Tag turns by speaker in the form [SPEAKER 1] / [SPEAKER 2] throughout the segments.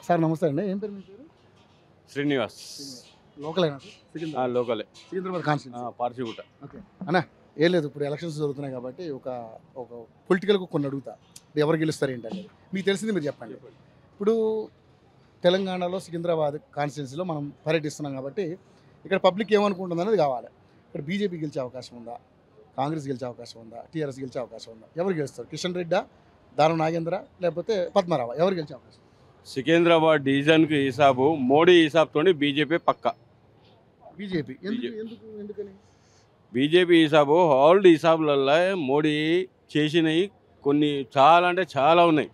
[SPEAKER 1] Sir నమస్తే అండి ఏం పేరు మీ పేరు
[SPEAKER 2] శ్రీనివాస్
[SPEAKER 1] లోకల్ అయినా సార్
[SPEAKER 2] ఆ,
[SPEAKER 1] సికింద్రాబాద్
[SPEAKER 2] లోకలే
[SPEAKER 1] సికింద్రాబాద్
[SPEAKER 2] ఆ,
[SPEAKER 1] కాన్స్టిట్యూన్సీ
[SPEAKER 2] పార్సిగుట్ట
[SPEAKER 1] ఓకే అన్నా ఏం లేదు ఇప్పుడు ఎలక్షన్స్ జరుగుతున్నాయి కాబట్టి ఒక ఒక పొలిటికల్గా కొన్ని అడుగుతా ఇప్పుడు ఎవరు గెలుస్తారు ఏంటి అనేది మీకు తెలిసింది మీరు చెప్పండి ఇప్పుడు తెలంగాణలో సికింద్రాబాద్ కాన్స్టిట్యున్సీలో మనం పర్యటిస్తున్నాం కాబట్టి ఇక్కడ పబ్లిక్ ఏమనుకుంటుంది అనేది కావాలి ఇక్కడ బీజేపీ గెలిచే అవకాశం ఉందా కాంగ్రెస్ గెలిచే అవకాశం ఉందా టీఆర్ఎస్ గెలిచే అవకాశం ఉందా ఎవరు గెలుస్తారు కిషన్ రెడ్డా దానం నాగేంద్ర లేకపోతే పద్మరావు ఎవరు గెలిచే అవకాశం
[SPEAKER 2] సికింద్రాబాద్ డివిజన్కి హిసాబు మోడీ హిసాబ్తోని బీజేపీ పక్క
[SPEAKER 1] బీజేపీ ఎందుకు
[SPEAKER 2] BJP.
[SPEAKER 1] ఎందుకు ఎందుకని
[SPEAKER 2] బీజేపీ హిసాబు ఓల్డ్ హిసాబులలో మోడీ చేసినవి కొన్ని చాలా అంటే చాలా ఉన్నాయి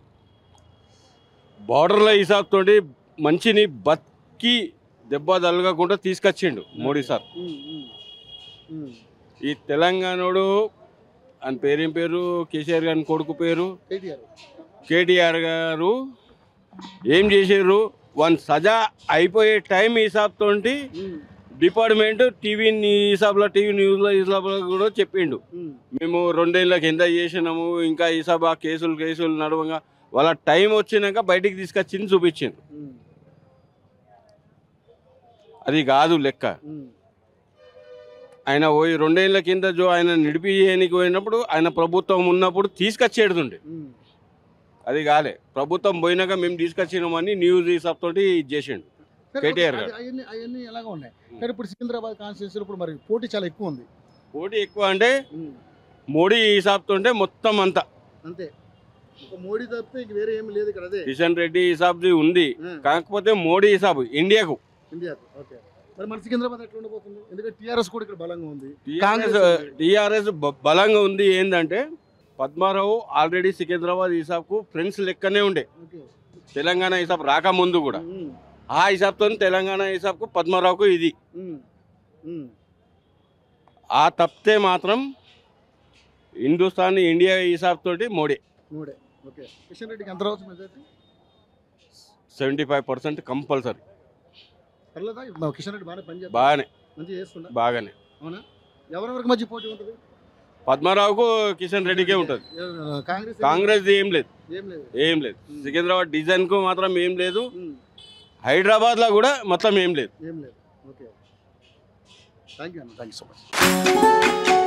[SPEAKER 2] బార్డర్ల హిసాబ్తోటి మంచిని బతికి దెబ్బ తలగకుండా తీసుకొచ్చిండు మోడీ సార్ ఈ తెలంగాణోడు ఆయన పేరేం పేరు కేసీఆర్ గారి కొడుకు పేరు
[SPEAKER 1] కేటీఆర్
[SPEAKER 2] కేటీఆర్ గారు ఏం చేసారు వన్ సజా అయిపోయే టైం హిసాబ్తో డిపార్ట్మెంట్ టీవీ హిసాబ్లో టీవీ న్యూస్లో హిసాబ్లో కూడా చెప్పిండు మేము రెండేళ్ళ కింద చేసినాము ఇంకా హిసాబ్ ఆ కేసులు కేసులు నడవంగా వాళ్ళ టైం వచ్చినాక బయటికి తీసుకొచ్చింది చూపించింది అది కాదు లెక్క ఆయన పోయి రెండేళ్ల కింద జో ఆయన నిడిపియడానికి పోయినప్పుడు ఆయన ప్రభుత్వం ఉన్నప్పుడు తీసుకొచ్చేడుతుండే అది కాలే ప్రభుత్వం పోయినాక మేము తీసుకొచ్చినామని న్యూస్ హిసాబ్ తోటి ఇది చేసిండు కేటీఆర్ గారు.
[SPEAKER 1] అవన్నీ అవన్నీ ఎలాగ ఉన్నాయి కానీ ఇప్పుడు సికింద్రాబాద్ కాన్స్టిట్యూన్సీలో ఇప్పుడు మరి పోటీ చాలా ఎక్కువ ఉంది
[SPEAKER 2] పోటీ ఎక్కువ అంటే మోడీ హిసాబ్ తోటే మొత్తం అంతా
[SPEAKER 1] అంతే ఒక మోడీ తప్పితే ఇంక వేరే ఏమి లేదు ఇక్కడ అదే
[SPEAKER 2] కిషన్ రెడ్డి హిసాబ్ది ఉంది కాకపోతే మోడీ హిసాబ్ ఇండియాకు
[SPEAKER 1] ఇండియాకు ఓకే మరి మన సికింద్రాబాద్ ఎట్లా ఉండబోతుంది ఎందుకంటే టీఆర్ఎస్ కూడా ఇక్కడ బలంగా ఉంది
[SPEAKER 2] టీఆర్ఎస్
[SPEAKER 1] కాంగ్రెస్ ఉంది.
[SPEAKER 2] టీఆర్ఎస్ బ- బలంగా ఉంది ఏంటంటే పద్మారావు ఆల్రెడీ సికింద్రాబాద్ హిసాబ్కు ఫ్రెండ్స్ లెక్కనే ఉండే
[SPEAKER 1] ఓకే
[SPEAKER 2] తెలంగాణ హిసాబ్ రాకముందు కూడా
[SPEAKER 1] ఉమ్,
[SPEAKER 2] ఆ హిసాబ్తో తెలంగాణ హిసాబ్కు పద్మారావుకు ఇది
[SPEAKER 1] ఉమ్, ఉమ్.
[SPEAKER 2] ఆ తప్పితే మాత్రం హిందుస్థాన్ ఇండియా హిసాబ్ తోటి మోడీ
[SPEAKER 1] మూడే ఓకే కిషన్ రెడ్డికి ఎంత రావచ్చు majority
[SPEAKER 2] seventy five percent compulsory
[SPEAKER 1] పర్లేదా మా కిషన్ రెడ్డి బాగానే పని చేస్తా
[SPEAKER 2] బాగానే
[SPEAKER 1] మంచిగా చేస్తుందా
[SPEAKER 2] బాగానే
[SPEAKER 1] అవునా ఎవరెవరికి మధ్య పోటీ ఉంటుంది
[SPEAKER 2] పద్మారావుకు కిషన్ రెడ్డికే ఉంటుంది
[SPEAKER 1] ఏ- కాంగ్రెస్
[SPEAKER 2] కాంగ్రెస్ ఏం లేదు
[SPEAKER 1] ఏం లేదు
[SPEAKER 2] ఏం లేదు సికింద్రాబాద్ డిజైన్ కు మాత్రం ఏం లేదు
[SPEAKER 1] ఉమ్,
[SPEAKER 2] హైదరాబాద్ లో కూడా మొత్తం ఏం లేదు
[SPEAKER 1] ఏం లేదు ఓకే థ్యాంక్ యూ అన్న థ్యాంక్ యూ సో మచ్